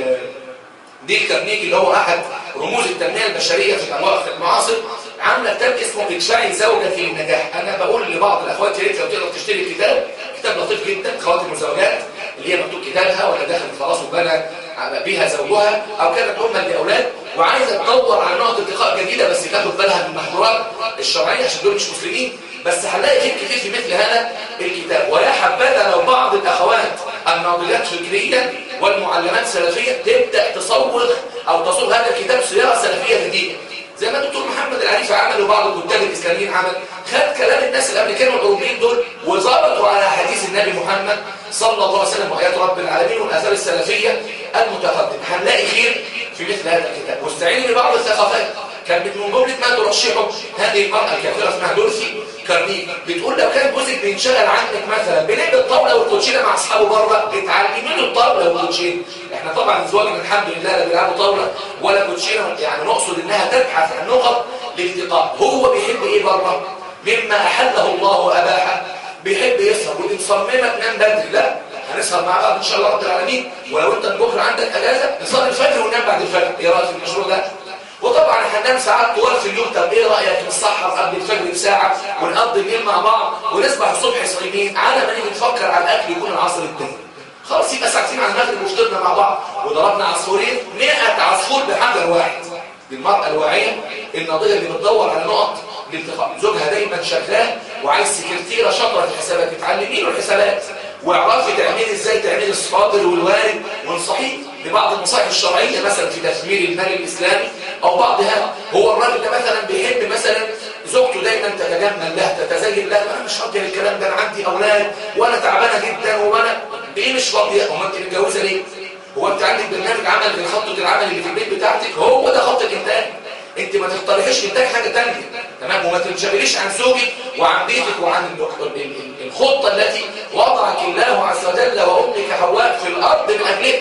ديل كارنيجي اللي هو احد رموز التنميه البشريه في الوقت المعاصر عامله كتاب اسمه ادفعي زوجة في النجاح انا بقول لبعض الاخوات يا ريت لو تقدر تشتري الكتاب كتاب لطيف جدا خواتم الزوجات اللي هي مكتوب كتابها ولا دخلت خلاص وبنى بيها زوجها او كانت امها لاولاد وعايزه تدور على نقطه التقاء جديده بس تاخد بالها من المحظورات الشرعيه عشان دول مش مسلمين بس هنلاقي خير كتير في مثل هذا الكتاب ويا حبذا لو بعض الاخوات الناضجات فكريا والمعلمات سلفيه تبدا تصوغ او تصوغ هذا الكتاب صياغه سلفيه جديده زي ما الدكتور محمد العريفي عمل وبعض الكتاب الاسلاميين عمل خد كلام الناس الامريكان والاوروبيين دول وظبطوا على حديث النبي محمد صلى الله عليه وسلم وايات رب العالمين والاثار السلفيه المتقدمه هنلاقي خير في مثل هذا الكتاب واستعينوا ببعض الثقافات كانت من جمله ما ترشحه هذه المراه الكافره اسمها دورسي كارنيك بتقول لو كان جوزك بينشغل عنك مثلا بلعب الطاوله والكوتشينه مع اصحابه بره بتعلمي له الطاوله والكوتشينه احنا طبعا زواجنا الحمد لله لا بيلعبوا طاوله ولا كوتشينه يعني نقصد انها تبحث عن نقط لالتقاء هو بيحب ايه بره مما احله الله واباحه بيحب يسهر واللي مصممه تنام بدري لا هنسهر مع بعض ان شاء الله رب العالمين ولو انت بكره عندك اجازه نصلي الفجر وننام بعد الفجر ايه رايك في المشروع ده وطبعا هننام ساعات طوال في اليوم طب ايه رايك نسحر قبل الفجر بساعه ونقضي الليل مع بعض ونصبح الصبح صايمين على ما نيجي نفكر على الاكل يكون العصر الثاني خلاص يبقى ساعتين على المغرب وفطرنا مع بعض وضربنا عصفورين 100 عصفور بحجر واحد دي المرأة الواعية الناضجة اللي بتدور على نقط الالتقاء زوجها دايما شغال وعايز سكرتيرة شاطرة في الحسابات تتعلمي له الحسابات واعرفي تعملي ازاي تعملي الصادر والوارد وانصحيه ببعض النصائح الشرعية مثلا في تثمير المال الإسلامي أو بعضها هو الراجل ده مثلا بيحب مثلا زوجته دايما تتجمل له تتزين له انا مش فاضيه الكلام ده انا عندي اولاد وانا تعبانه جدا وانا بايه مش فاضيه هو انت متجوزه ليه هو انت عندك برنامج عمل لخطه العمل اللي في البيت بتاعتك هو ده خط الانتاج انت ما تقترحيش انتاج حاجه ثانيه تمام وما تنشغليش عن زوجك وعن بيتك وعن الخطه التي وضعك الله عز وجل وامك حواء في الارض من اجلها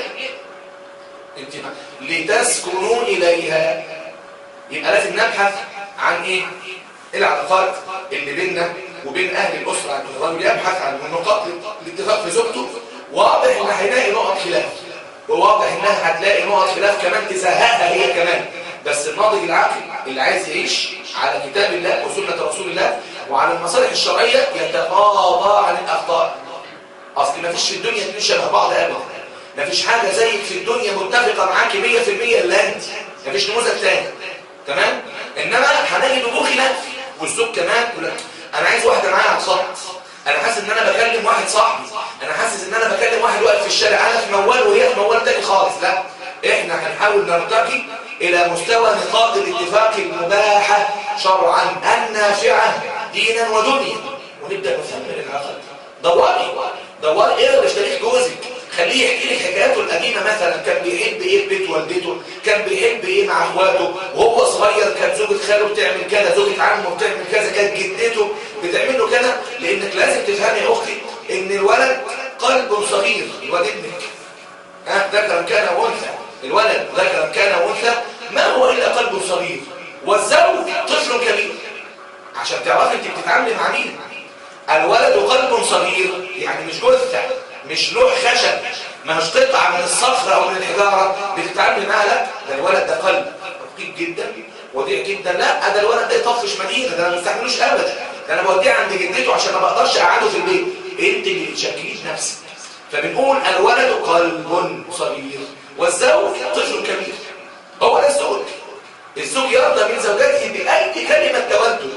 انت لتسكنوا اليها يبقى لازم نبحث عن ايه العلاقات اللي بيننا وبين اهل الاسره الراجل يبحث عن نقاط الاتفاق في زوجته واضح ان هيلاقي نقط خلاف وواضح انها هتلاقي نقط خلاف كمان تزهقها هي كمان بس الناضج العقلي اللي عايز يعيش على كتاب الله وسنه رسول الله وعلى المصالح الشرعيه يتغاضى عن الاخطاء اصل ما فيش في الدنيا اتنين شبه بعض ابدا ما فيش حاجه زيك في الدنيا متفقه معاكي 100% الا انت ما فيش نموذج تاني تمام انما هنجد له خلاف والزوج كمان يقول لك انا عايز واحده معايا على الخط انا حاسس ان انا بكلم واحد صاحبي انا حاسس ان انا بكلم واحد واقف في الشارع انا في موال وهي في موال تاني خالص لا احنا هنحاول نرتقي الى مستوى نقاط الاتفاق المباحه شرعا النافعه دينا ودنيا ونبدا نثمر العقد دوري دوري ايه اللي اشتريت جوزك خليه يحكي لك حكاياته القديمه مثلا كان بيحب ايه في بيت والدته كان بيحب ايه مع اخواته وهو صغير كانت زوجة خاله بتعمل كذا زوجة عمه بتعمل كذا كانت جدته بتعمل له كذا لانك لازم تفهمي يا اختي ان الولد قلب صغير الولد ابنك ها ذكرا كان وانثى الولد ذكرا كان وانثى ما هو الا قلب صغير والزوج طفل كبير عشان تعرفي انت بتتعاملي مع مين الولد قلب صغير يعني مش جثه مش لوح خشب ما هوش قطعه من الصخره او من الحجاره بتتعامل معاها لا ده الولد ده قلب رقيق جدا وديع جدا لا ده الولد ده يطفش مدينه ده انا ما استحملوش ابدا ده انا بوديه عند جدته عشان ما بقدرش اقعده في البيت انت اللي بتشكليه نفسك فبنقول الولد قلب صغير والزوج طفل كبير هو ده الزوج الزوج يرضى من زوجته باي كلمه تودد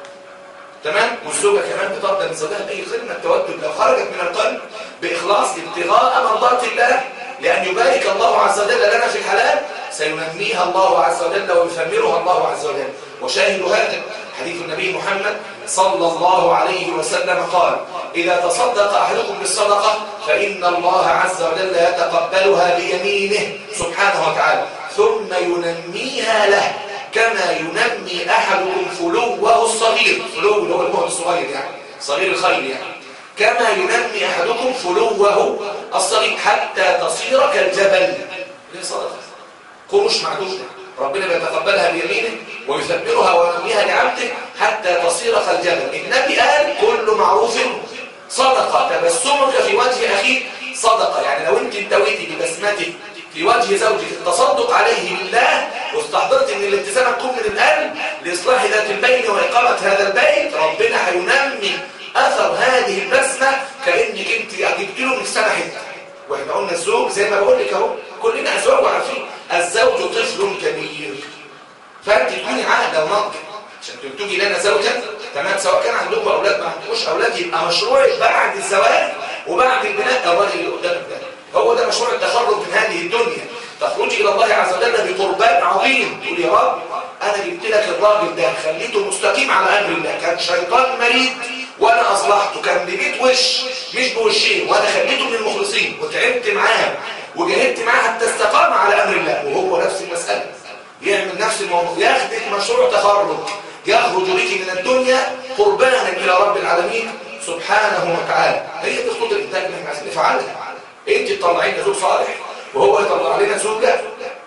تمام والزوجه كمان بترضى من زوجها باي كلمه تودد لو خرجت من القلب باخلاص ابتغاء مرضات الله لان يبارك الله عز وجل لنا في الحلال سينميها الله عز وجل ويثمرها الله عز وجل وشاهد هذا حديث النبي محمد صلى الله عليه وسلم قال إذا تصدق أحدكم بالصدقة فإن الله عز وجل يتقبلها بيمينه سبحانه وتعالى ثم ينميها له كما ينمي أحدكم فلوه الصغير فلو اللي هو المهر الصغير يعني صغير الخير يعني كما ينمي أحدكم فلوه الصغير حتى تصير كالجبل دي صدقة قروش معدودة ربنا بيتقبلها بيمينه ويثبرها وينميها لعبده حتى تصير كالجبل النبي قال كل معروف صدقة تبسمك في وجه أخيك صدقة يعني لو انت انتويتي ببسمتك في وجه زوجك التصدق عليه لله واستحضرت ان الابتسامه تكون من القلب لاصلاح ذات البين واقامه هذا البيت ربنا هينمي اثر هذه البسمه كانك انت جبت له من السنه حته واحنا قلنا الزوج زي ما بقول لك اهو كلنا ازواج وعارفين الزوج طفل كبير فانت تكوني عاقله وناضجه عشان تنتجي لنا زوجا تمام سواء كان عندكم اولاد ما عندكوش اولاد يبقى مشروعك بعد الزواج وبعد البناء الراجل اللي قدامك ده هو ده مشروع التخرج من هذه الدنيا تخرجي الى الله عز وجل بقربان عظيم تقول يا رب انا جبت لك الراجل ده خليته مستقيم على امر الله كان شيطان مريض وانا اصلحته كان ببيت وش مش بوشين وانا خليته من المخلصين وتعبت معاه وجاهدت معاه حتى استقام على امر الله وهو نفس المساله يعمل نفس الموضوع ياخدك مشروع تخرج يخرج بك من الدنيا قربانا إلى رب العالمين سبحانه وتعالى هي دي خطوط الإنتاج اللي احنا عايزين نفعلها انت تطلعين زوج صالح وهو يطلع لنا زوجة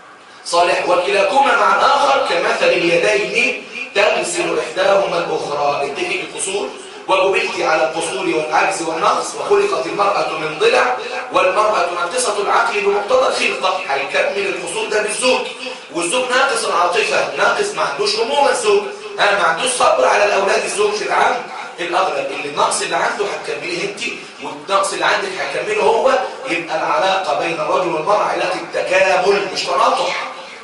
صالح وكلاكما مع الآخر كمثل اليدين تغسل إحداهما الأخرى انت فيك القصور وجبلت على القصور والعجز والنقص وخلقت المرأة من ضلع والمرأة ناقصة العقل بمقتضى الخلقة هيكمل القصور ده بالزوج والزوج ناقص العاطفة ناقص ما عندوش هموم الزوج ها ما عندوش صبر على الأولاد الزوج في العام الأغلب اللي النقص اللي عنده هتكمليه انت والنقص اللي عندك هيكمله هو يبقى العلاقة بين الرجل والمرأة علاقة تكامل مش تناطح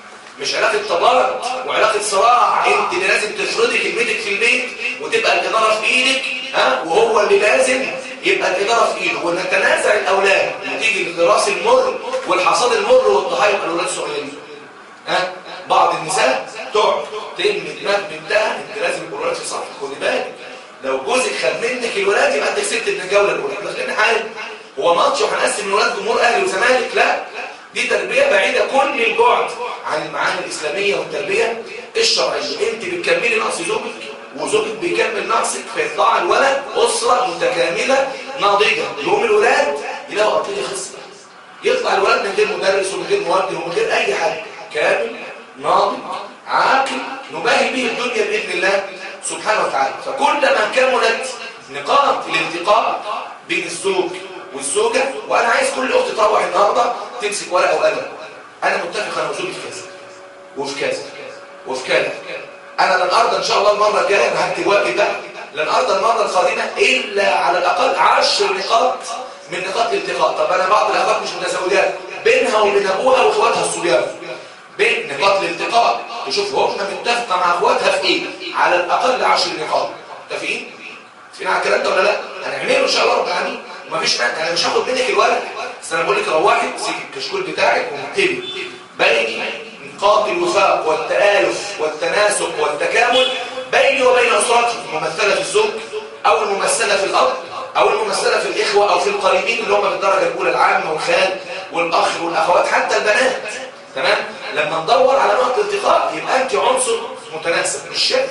مش علاقة تضارب وعلاقة صراع انت اللي لازم تفرضي كلمتك في البيت وتبقى الإدارة في ايدك ها وهو اللي لازم يبقى الإدارة في ايده ونتنازع الأولاد وتيجي الغراس المر والحصاد المر والضحايا يبقى الأولاد صغيرين ها بعض النساء تقعد ترمي دماغ بنتها انت لازم يبقى الولاد في صف خدي بالك لو جوزك خد منك الولاد يبقى انت كسبت من الجوله الاولى احنا داخلين حال هو ماتش وهنقسم الولاد جمهور اهلي وزمالك لا دي تربيه بعيده كل البعد عن المعاني الاسلاميه والتربيه الشرعيه انت بتكملي نقص زوجك وزوجك بيكمل نقصك فيطلع الولد اسره متكامله ناضجه يوم الولاد يلاقوا ارضيه خصبه يطلع الولد من غير مدرس ومن غير موجه ومن غير اي حاجه كامل ناضج عاقل نباهي به الدنيا باذن الله سبحانه وتعالى فكلما كملت نقاط الالتقاء بين الزوج والزوجة وأنا عايز كل أخت تروح النهاردة تمسك ورقة وقلم أنا متفق أنا وزوجي في كذا وفي كذا وفي كذا أنا لن أرضى إن شاء الله المرة الجاية أنا هكتب واجب ده لن أرضى المرة القادمة إلا على الأقل عشر نقاط من نقاط الالتقاء طب أنا بعض الأخوات مش متزوجات بينها وبين أبوها وإخواتها الصبيان بين نقاط الالتقاء تشوف هم متفقة مع اخواتها في ايه على الاقل 10 نقاط متفقين فين على الكلام ده ولا لا هنعمله ان شاء الله رب العالمين ومفيش مانع انا مش هاخد منك الورق بس انا بقول لك روحي سيب الكشكول بتاعك ومكتبي بين نقاط الوفاق والتآلف والتناسق والتكامل بيني وبين اسرتي الممثله في الزوج او الممثله في الاب او الممثله في الاخوه او في القريبين اللي هم بالدرجه الاولى العامه والخال والاخ والاخوات حتى البنات تمام لما ندور على نقطة التقاء يبقى انت عنصر متناسب مش شاذ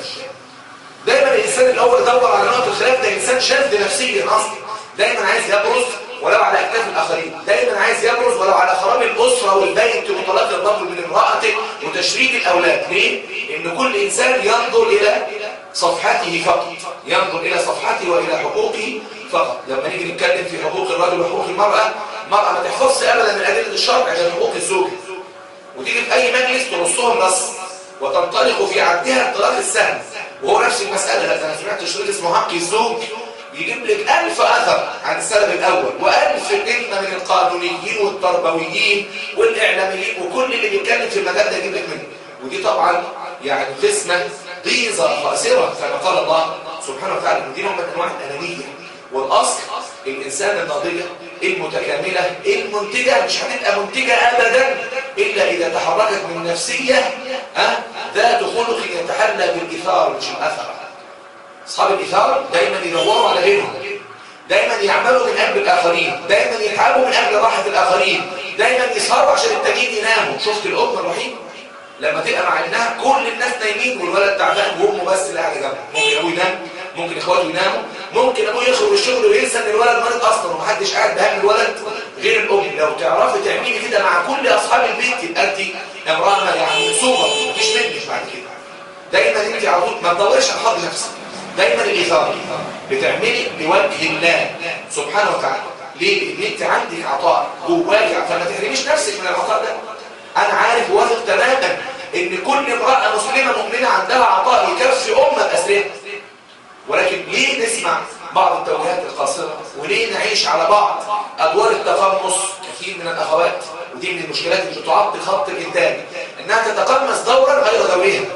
دايما الانسان الاول يدور على نقطة الخلاف ده انسان شاذ نفسيا اصلا دايما عايز يبرز ولو على اكتاف الاخرين دايما عايز يبرز ولو على خراب الاسره والبيت وطلاق الرجل من امراته وتشريد الاولاد ليه ان كل انسان ينظر الى صفحته فقط ينظر الى صفحته والى حقوقه فقط لما نيجي نتكلم في حقوق الرجل وحقوق المراه المراه ما تحفظش ابدا من ادله الشرع غير حقوق الزوج وتيجي في اي مجلس ترصهم نص وتنطلق في عدها انطلاق السهم وهو نفس المسألة ده انا سمعت شريط اسمه حق الزوج يجيب لك ألف أثر عن السلف الأول وألف كلمة من القانونيين والتربويين والإعلاميين وكل اللي بيتكلم في المجال ده يجيب لك منه ودي طبعا يعني قسمة ضيزة خاسرة كما قال الله سبحانه وتعالى ودي نوع من أنواع الأنانية والأصل الإنسان الناضجة المتكاملة المنتجة مش هتبقى منتجة أبدا إلا إذا تحركت من نفسية أه؟ ذات خلق يتحلى بالإثار مش الأثر أصحاب الإثار دايما يدوروا على غيرهم دايما يعملوا من أجل الآخرين دايما يتعبوا من أجل راحة الآخرين دايما يسهروا عشان التانيين يناموا شفت الأم الرحيم لما تبقى مع ابنها كل الناس نايمين والولد تعبان وامه بس اللي قاعده جنبه ممكن ابوه ينام ممكن اخواته يناموا ممكن ابوه يخرج الشغل وينسى ان الولد مريض اصلا ومحدش قاعد بهم الولد غير الام لو تعرفي تعملي كده مع كل اصحاب البيت يبقى انت امراه يعني سوبر مفيش منك بعد كده دايما انت على طول ما تدوريش على حظ نفسك دايما الاثاره بتعملي لوجه الله سبحانه وتعالى ليه؟ لان انت عندك عطاء جواك فما تحرميش نفسك من العطاء ده انا عارف واثق تماما ان كل امراه مسلمه مؤمنه عندها عطاء يكفي امه باسرها ولكن ليه نسمع بعض التوجيهات القاصره وليه نعيش على بعض ادوار التقمص كثير من الاخوات ودي من المشكلات اللي بتعطل خط الانتاج انها تتقمص دورا غير دورها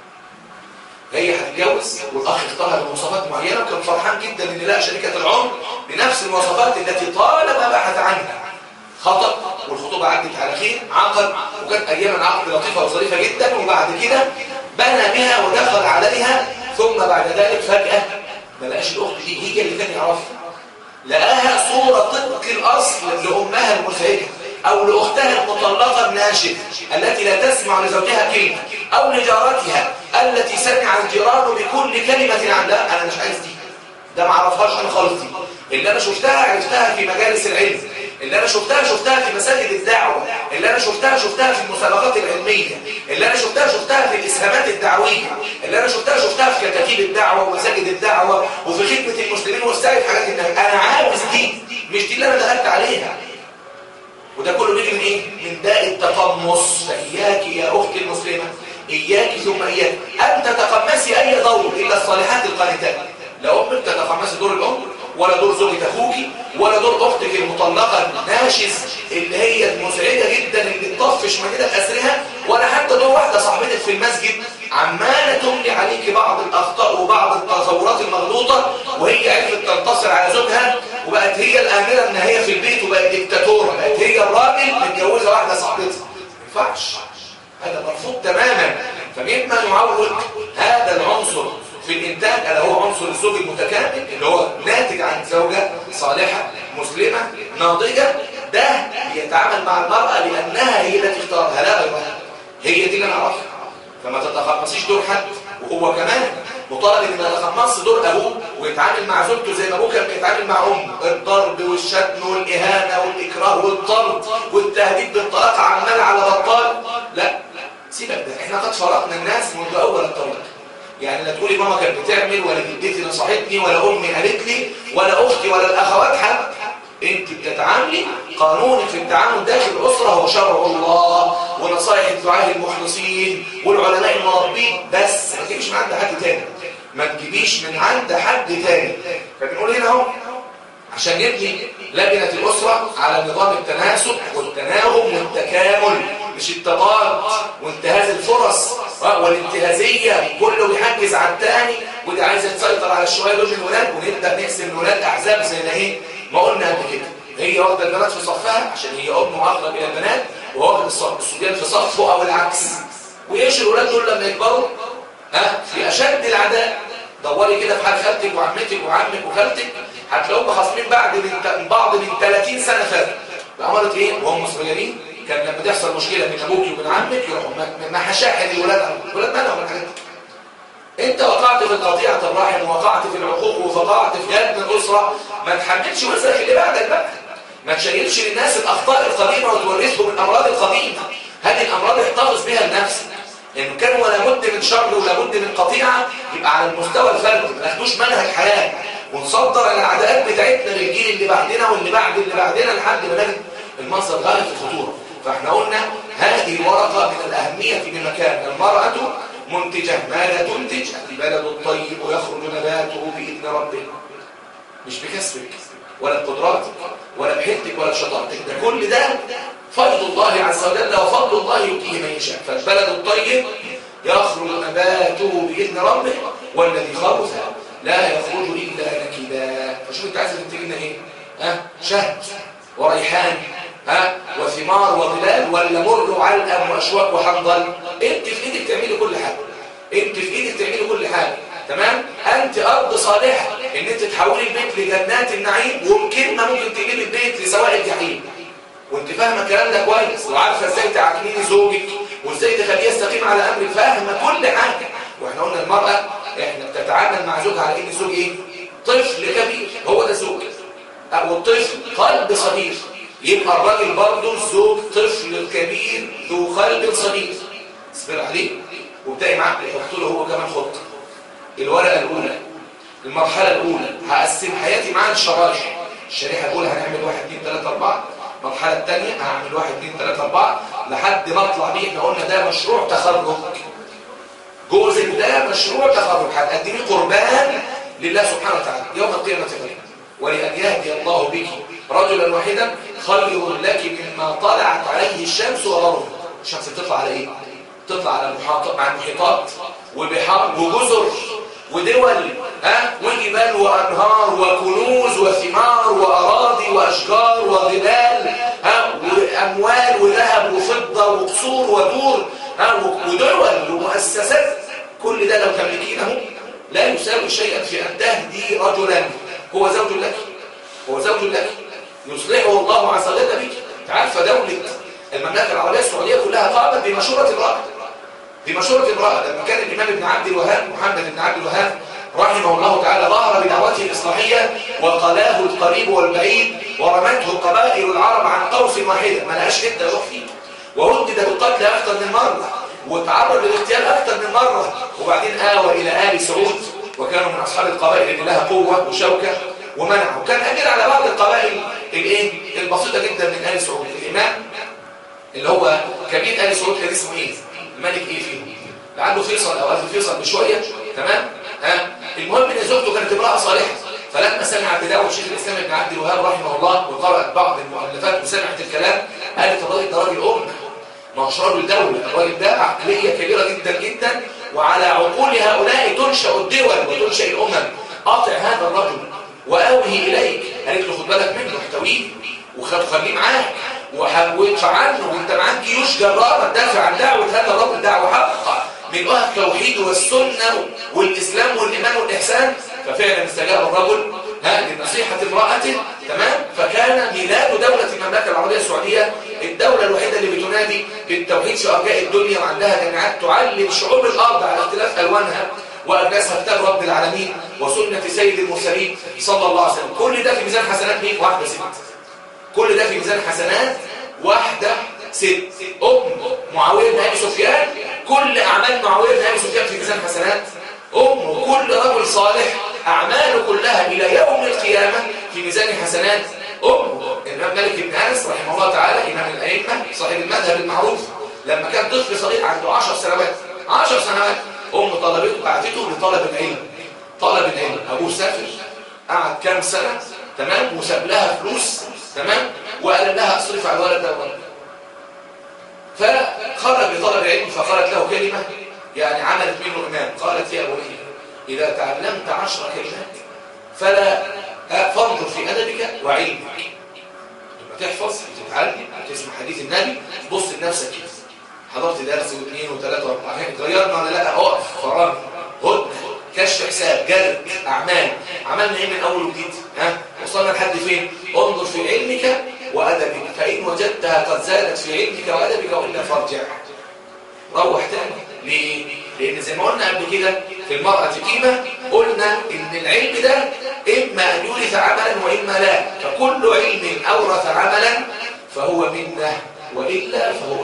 هي هتتجوز والاخ اختارها بمواصفات معينه وكان فرحان جدا ان لقى شريكه العمر بنفس المواصفات التي طالما بحث عنها خطأ والخطوبة عدت على خير عقد وكانت أياما عقد لطيفة وظريفة جدا وبعد كده بنى بها ودخل عليها ثم بعد ذلك فجأة ما لقاش الأخت دي هي اللي كان يعرفها لقاها صورة طبق الأصل لأمها المزعجة أو لأختها المطلقة الناشئة التي لا تسمع لزوجها كلمة أو لجارتها سمع جيرانه بكل كلمة عن لا أنا مش عايز دي ده ما اعرفهاش أنا خالص دي اللي أنا شفتها عرفتها في مجالس العلم اللي أنا شفتها شفتها في مساجد الدعوة اللي أنا شفتها شفتها في المسابقات العلمية اللي أنا شفتها شفتها في الإسهامات الدعوية اللي أنا شفتها شفتها في كتاتيب الدعوة ومساجد الدعوة وفي خدمة المسلمين وسائل حاجات النبي أنا عاوز دي مش دي اللي أنا دخلت عليها وده كله بيجي من ايه من داء التقمص فاياك يا اختي المسلمه اياك ثم اياك ان تتقمصي اي دور الا الصالحات القانتات لا امك تتقمصي دور الام ولا دور زوجة اخوك ولا دور اختك المطلقه الناشز اللي هي المزعجه جدا اللي تطفش مدينه اسرها ولا حتى دور واحده صاحبتك في المسجد عماله تملي عليك بعض الاخطاء وبعض التصورات المغلوطه وهي عرفت تنتصر على زوجها وبقت هي الاميره ان هي في البيت وبقت ديكتاتوره بقت هي الراجل متجوزه واحده صاحبتها ما ينفعش هذا مرفوض تماما فمما يعوق هذا العنصر في الانتاج الا هو عنصر الزوج المتكامل اللي هو ناتج عن زوجه صالحه مسلمه ناضجه ده بيتعامل مع المراه لانها هي التي اختارها لا غيرها هي دي اللي نعرفها فما تتخصصيش دور حد وهو كمان مطالب ان ما يتخمصش دور ابوه ويتعامل مع زوجته زي ما ابوه كان بيتعامل مع امه الضرب والشتم والاهانه والاكراه والطرد والتهديد بالطلاق عمال على بطال لا سيبك ده احنا قد فرقنا الناس منذ اول الطريق يعني لا تقولي ماما كانت بتعمل ولا جدتي نصحتني ولا امي قالت لي ولا اختي ولا الاخوات حد انت بتتعاملي قانونك في التعامل داخل الاسره هو شرع الله ونصائح الدعاء المخلصين والعلماء المربين بس ما تجيبش من عند حد تاني ما تجيبيش من عند حد تاني فبنقول هنا اهو عشان نبني لجنه الاسره على نظام التناسب والتناغم والتكامل مش التضاد وانتهاز الفرص والانتهازيه كله بيحجز على الثاني وده عايز تسيطر على الشويه دول الولاد ونبدا نقسم الولاد احزاب زي ما ايه ما قلنا قبل كده هي واخده البنات في صفها عشان هي ام اقرب الى البنات وواخد الصبيان في صفه او العكس وايش الولاد دول لما يكبروا ها في اشد العداء دوري كده في حال خالتك وعمتك وعمك وخالتك هتلاقوهم خاصمين بعد من بعض من 30 سنه فاتوا عملت ايه وهم صغيرين كان لما تحصل مشكله بين ابوك وبين عمك يروحوا محشاحن الولاد على الولاد مالهم الحاجات دي انت وقعت في قطيعه الرحم ووقعت في العقوق ووقعت في هدم الاسره ما تحملش وزرك اللي بعدك بقى ما تشيلش للناس الاخطاء القديمه وتورثهم الامراض القديمه هذه الامراض احتفظ بها لنفسك لانه كان ولا بد من شر ولا بد من قطيعه يبقى على المستوى الفردي ما ناخدوش منهج حياه ونصدر الاعداءات بتاعتنا للجيل اللي بعدنا واللي بعد اللي بعدنا لحد ما نجد المنظر غالب في الخطوره فاحنا قلنا هذه الورقه من الاهميه بمكان المراه منتجه ماذا تنتج البلد الطيب ويخرج نباته باذن ربه مش بكسبك ولا بقدراتك ولا بحيلتك ولا بشطارتك ده كل ده فضل الله عز وجل وفضل الله يؤتيه من يشاء فالبلد الطيب يخرج نباته باذن ربه والذي خبث لا يخرج الا نكدا فشوف انت عايز تنتج لنا ايه ها شهد وريحان ها وثمار وظلال ولا مر وعلقم واشواك وحنظل انت في ايدك تعملي كل حاجه انت في ايدك تعملي كل حاجه تمام انت ارض صالحه ان انت تحولي البيت لجنات النعيم وبكلمه ممكن تجيبي البيت لسواء الجحيم وانت فاهمه الكلام ده كويس وعارفه ازاي تعاملي زوجك وازاي تخليه يستقيم على امرك فاهمه كل حاجه واحنا قلنا المراه احنا بتتعامل مع زوجها على ان الزوج ايه طفل كبير هو ده الزوج والطفل قلب صغير يبقى الراجل برضه الزوج طفل كبير ذو قلب صغير اصبر عليه وابدأي معاه يحط له هو كمان خطه الورقه الاولى المرحله الاولى هقسم حياتي معاه لشرايح الشريحه الاولى هنعمل 1 2 3 4 المرحله الثانيه هعمل 1 2 3 4 لحد ما اطلع بيه احنا قلنا ده مشروع تخرج جوزك ده مشروع تخرج هتقدمي قربان لله سبحانه وتعالى يوم القيامه غير ولأن يهدي الله بك رجلا واحدا خير لك مما طلعت عليه الشمس وغربت الشمس بتطلع على ايه تطلع على المحاط مع المحيطات وبحار وجزر ودول ها وجبال وانهار وكنوز وثمار واراضي واشجار وظلال ها واموال وذهب وفضه وقصور ودور ها ودول ومؤسسات كل ده لو تملكينه لا يساوي شيئا في ان تهدي رجلا هو زوج لك هو زوج لك يصلحه الله عز وجل بك عارفه دولة المملكة العربية السعودية كلها قامت بمشورة الرأي دي مشورة امرأة لما كان الإمام ابن عبد الوهاب محمد بن عبد الوهاب رحمه الله تعالى ظهر بدعوته الإصلاحية وقلاه القريب والبعيد ورمته قبائل العرب عن قوس واحدة ما لهاش حتة يروح فيه وهدد بالقتل أكثر من مرة وتعرض للاغتيال أكثر من مرة وبعدين آوى إلى آل سعود وكانوا من أصحاب القبائل اللي لها قوة وشوكة ومنعه وكان أمير على بعض القبائل الايه البسيطة جدا من آل سعود الإمام اللي هو كبير آل سعود كان اسمه إيه الملك إيه فيه لعله فيصل أو قبل فيصل بشوية تمام ها المهم ان زوجته كانت امراه صالحه فلما سمعت بدعوه شيخ الاسلام ابن عبد الوهاب رحمه الله وقرات بعض المؤلفات وسمعت الكلام قالت الراجل ده راجل امه ما هوش راجل دوله الراجل ده عقليه كبيره جدا جدا وعلى عقول هؤلاء تنشا الدول وتنشا الامم اطع هذا الرجل واوه اليك قالت له خد بالك منه احتويه وخليه معاك وادفع عنه وانت معاك جيوش جراره تدافع عن دعوه هذا الرجل دعوه حقه من أهل التوحيد والسنة والإسلام والإيمان والإحسان ففعلا استجاب الرجل ها لنصيحة امرأته تمام فكان ميلاد دولة المملكة العربية السعودية الدولة الوحيدة اللي بتنادي بالتوحيد في أرجاء الدنيا وعندها جامعات تعلم شعوب الأرض على اختلاف ألوانها وأناسها كتاب رب العالمين وسنة سيد المرسلين صلى الله عليه وسلم كل ده في ميزان حسنات مين؟ واحدة ست كل ده في ميزان حسنات واحدة ست أم معاوية بن أبي سفيان كل أعمال معاوية بن أبي سفيان في ميزان حسنات أم كل رجل صالح أعماله كلها إلى يوم القيامة في ميزان حسنات أم الإمام مالك بن أنس رحمه الله تعالى إمام الأئمة صاحب المذهب المعروف لما كان طفل صغير عنده 10 سنوات 10 سنوات أم طلبته بعثته لطلب العلم طلب العلم أبوه سافر قعد كام سنة تمام وساب لها فلوس تمام وقال لها اصرف على الولد ده فخرج لطلب العلم فقالت له كلمة يعني عملت منه إمام قالت يا بني إذا تعلمت عشر كلمات فلا فانظر في أدبك وعلمك لما تحفظ تتعلم تسمع حديث النبي بص لنفسك كده حضرت درس واثنين وثلاثة واربعة غيرنا ولا لا اقف فرار هدنة كشف حساب جلد أعمال عملنا ايه من أول وجديد ها وصلنا لحد فين انظر في علمك وأدبك فإن وجدتها قد زادت في علمك وأدبك وإلا فارجع روح تاني ليه؟ لأن زي ما قلنا قبل كده في المرأة قيمة قلنا إن العلم ده إما أن يورث عملا وإما لا فكل علم أورث عملا فهو منه وإلا فهو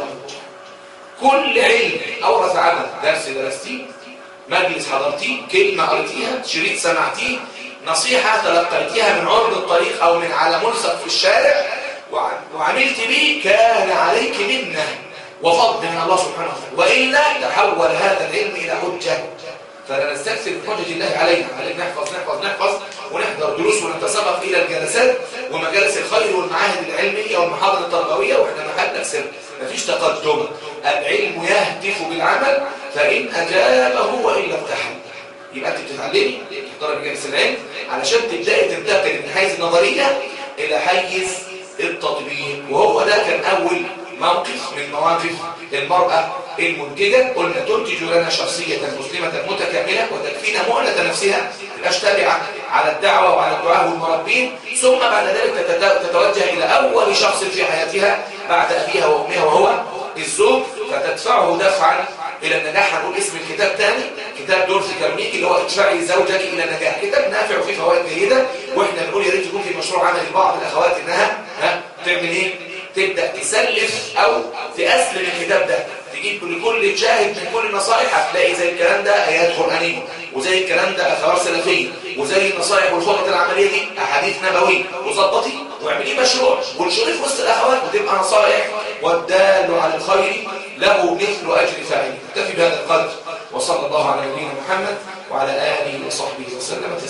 كل علم أورث عمل درس درستيه مجلس حضرتيه كلمة قريتيها شريط سمعتيه نصيحة تلقيتيها من عرض الطريق أو من على ملصق في الشارع وعملت به كان عليك منه وفضل من الله سبحانه وتعالى وإلا تحول هذا العلم إلى حجة فلا نستكثر بحجة الله علينا علينا نحفظ نحفظ نحفظ ونحضر دروس ونتسابق إلى الجلسات ومجالس الخير والمعاهد العلمية والمحاضر التربوية وإحنا محل سر مفيش تقدم العلم يهدف بالعمل فإن أجابه وإلا ارتحل يبقى أنت بتتعلمي تحضري بجلس العلم علشان تبدأي تنتقل من حيز النظرية إلى حيز التطبيق وهو ده كان أول موقف من مواقف المرأة المنتجة قلنا تنتج لنا شخصية مسلمة متكاملة وتكفينا مؤنة نفسها تبقاش تابعة على الدعوة وعلى الدعاء والمربين ثم بعد ذلك تتوجه إلى أول شخص في حياتها بعد أبيها وأمها وهو الزوج فتدفعه دفعا إلى النجاح هنقول اسم الكتاب تاني كتاب دورثي كارنيجي اللي هو ادفعي زوجك إلى النجاح كتاب نافع وفيه فوائد جيدة وإحنا بنقول يا ريت يكون في مشروع عمل لبعض الأخوات إنها ها تعمل إيه؟ تبدأ تسلف أو تأسلم الكتاب ده تجيب لكل شاهد من كل النصائح هتلاقي زي الكلام ده آيات قرآنية وزي الكلام ده أثار سلفية وزي النصائح والخطط العملية دي أحاديث نبوية وظبطي واعملي مشروع وانشري في وسط الأخوات وتبقى نصائح والدال على الخير له مثل أجر فاعل نكتفي بهذا القدر وصلى الله على نبينا محمد وعلى آله وصحبه وسلم